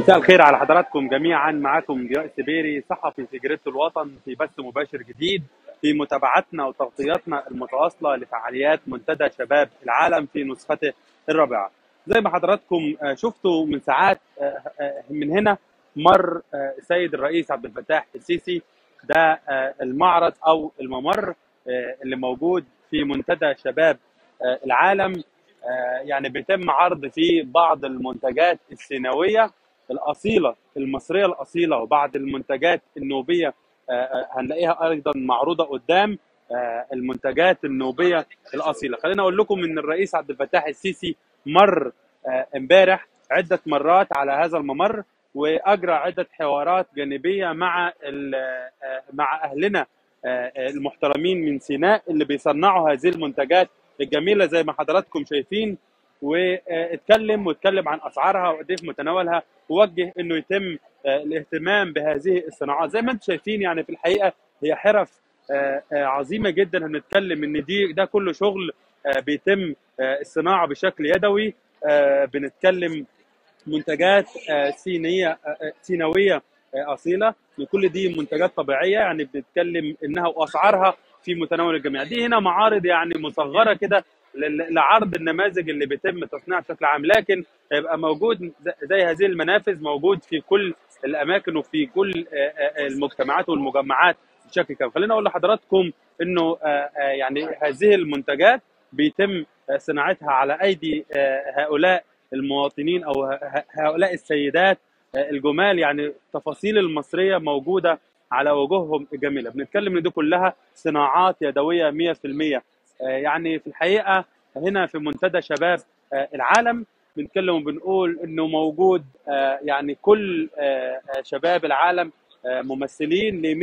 مساء الخير على حضراتكم جميعا معاكم ضياء السبيري صحفي في جريدة الوطن في بث مباشر جديد في متابعتنا وتغطياتنا المتواصلة لفعاليات منتدى شباب العالم في نسخته الرابعة زي ما حضراتكم آه، شفتوا من ساعات آه، آه، من هنا مر آه، السيد الرئيس عبد الفتاح السيسي ده آه، المعرض او الممر آه، اللي موجود في منتدى شباب آه، العالم آه، يعني بيتم عرض فيه بعض المنتجات السيناويه الاصيله المصريه الاصيله وبعض المنتجات النوبيه آه، آه، هنلاقيها ايضا معروضه قدام آه، المنتجات النوبيه الاصيله خلينا اقول لكم ان الرئيس عبد الفتاح السيسي مر آه، امبارح عده مرات على هذا الممر واجرى عده حوارات جانبيه مع ال- آه، مع اهلنا آه، المحترمين من سيناء اللي بيصنعوا هذه المنتجات الجميله زي ما حضراتكم شايفين واتكلم واتكلم عن اسعارها وقد ايه في متناولها ووجه انه يتم آه، الاهتمام بهذه الصناعات زي ما انتم شايفين يعني في الحقيقه هي حرف آه، آه، عظيمه جدا هنتكلم ان دي ده كله شغل آه، بيتم آه، الصناعه بشكل يدوي آه، بنتكلم منتجات آه، صينيه آه، آه، سيناويه آه، اصيله كل دي منتجات طبيعيه يعني بنتكلم انها واسعارها في متناول الجميع دي هنا معارض يعني مصغره كده لل- لعرض النماذج اللي بيتم تصنيعها بشكل عام لكن هيبقى موجود ز- زي هذه المنافذ موجود في كل الاماكن وفي كل آه، آه، المجتمعات والمجمعات بشكل كامل خلينا اقول لحضراتكم انه آه، آه، يعني هذه المنتجات بيتم آه، صناعتها على ايدي آه، هؤلاء المواطنين او ه- ه- هؤلاء السيدات آه، الجمال يعني التفاصيل المصريه موجوده على وجوههم الجميله بنتكلم ان دي كلها صناعات يدويه 100% آه، يعني في الحقيقه هنا في منتدى شباب آه، العالم بنتكلم وبنقول انه موجود آه، يعني كل آه، آه، شباب العالم آه، ممثلين ل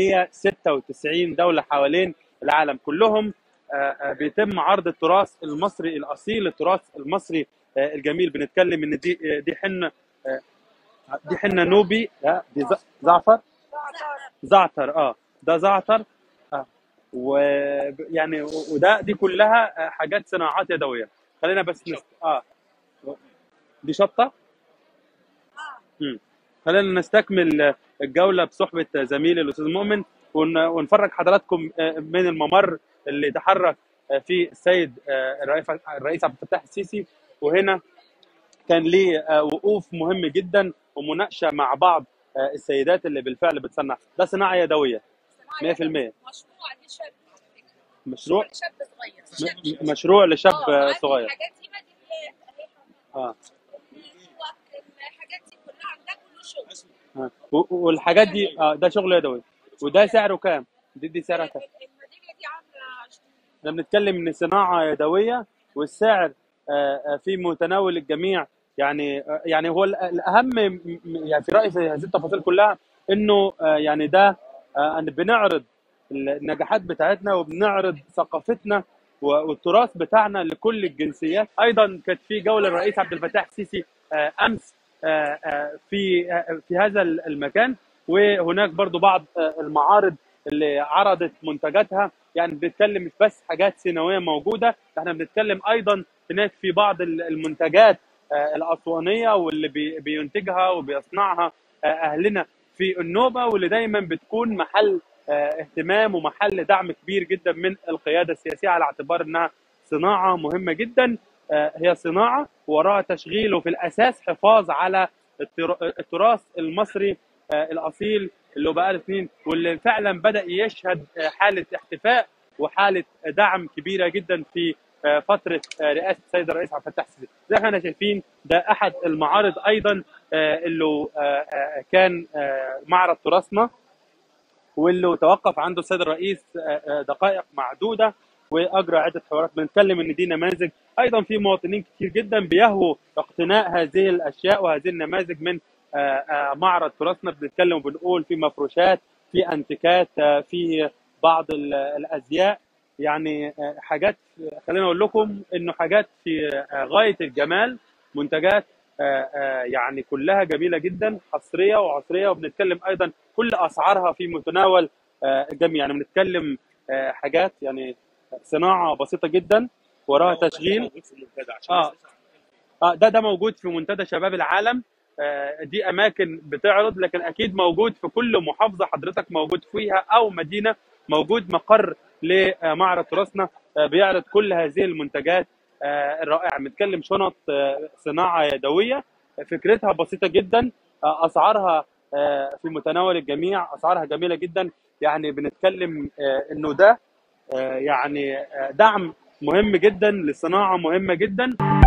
196 دوله حوالين العالم كلهم آه، آه، بيتم عرض التراث المصري الاصيل التراث المصري آه، الجميل بنتكلم ان دي آه، دي حنه آه، دي حنه نوبي آه، دي ز- زعفر زعتر اه ده زعتر آه. ويعني وده دي كلها آه، حاجات صناعات يدويه خلينا بس نست... اه دي شطه مم. خلينا نستكمل الجولة بصحبة زميلي الأستاذ مؤمن ون- ونفرج حضراتكم آه، من الممر اللي تحرك آه، فيه السيد آه، الرئيس الرئيس عبد الفتاح السيسي وهنا كان ليه آه، وقوف مهم جدا ومناقشة مع بعض آه، السيدات اللي بالفعل بتصنع ده صناعة يدوية 100% مشروع لشاب مشروع شاب صغير م- شاب م- مشروع لشاب اه آه، عادي صغير الحاجات دي ما دي اللي هي اه الشوك الحاجات دي كلها ده كله شغل آه. و- والحاجات دي اه ده شغل يدوي وده سعره كام؟ دي دي سعرها كام؟ الميداليه دي عامله 20 احنا بنتكلم ان صناعه يدويه والسعر آه، آه، في متناول الجميع يعني آه، يعني هو ال- الاهم م- م- يعني في رايي في هذه التفاصيل كلها انه آه، يعني ده آه، ان بنعرض النجاحات بتاعتنا وبنعرض ثقافتنا و- والتراث بتاعنا لكل الجنسيات ايضا كانت في جوله الرئيس عبد الفتاح السيسي آه، امس آه، آه، في آه، في هذا المكان وهناك برضو بعض آه، المعارض اللي عرضت منتجاتها يعني بنتكلم مش بس حاجات سيناويه موجوده احنا بنتكلم ايضا هناك في بعض ال- المنتجات آه، الاسوانيه واللي بي- بينتجها وبيصنعها آه، اهلنا في النوبه واللي دايما بتكون محل آه، اهتمام ومحل دعم كبير جدا من القياده السياسيه على اعتبار انها صناعه مهمه جدا آه، هي صناعه وراها تشغيل وفي الاساس حفاظ على التر- التراث المصري آه، الاصيل اللي بقى له سنين واللي فعلا بدا يشهد آه، حاله احتفاء وحاله دعم كبيره جدا في آه، فتره آه، رئاسه السيد الرئيس عبد الفتاح السيسي زي ما احنا شايفين ده احد المعارض ايضا آه، اللي آه، آه، كان آه، معرض تراثنا واللي توقف عنده السيد الرئيس آه، آه، دقائق معدوده واجرى عده حوارات بنتكلم ان دي نماذج ايضا في مواطنين كتير جدا بيهووا اقتناء هذه الاشياء وهذه النماذج من آه، آه، معرض تراثنا بنتكلم وبنقول في مفروشات في انتيكات آه، في بعض ال- الازياء يعني آه، حاجات خلينا اقول لكم انه حاجات في آه، غايه الجمال منتجات آه، آه، يعني كلها جميله جدا حصريه وعصريه وبنتكلم ايضا كل اسعارها في متناول آه، الجميع يعني بنتكلم آه، حاجات يعني صناعه بسيطه جدا وراها تشغيل اه اه ده ده موجود في منتدى شباب العالم آه، دي اماكن بتعرض لكن اكيد موجود في كل محافظه حضرتك موجود فيها او مدينه موجود مقر لمعرض تراثنا آه، بيعرض كل هذه المنتجات آه، الرائعه بنتكلم شنط آه، صناعه يدويه فكرتها بسيطه جدا آه، اسعارها آه، في متناول الجميع اسعارها جميله جدا يعني بنتكلم آه، انه ده آه، يعني آه، دعم مهم جدا لصناعه مهمه جدا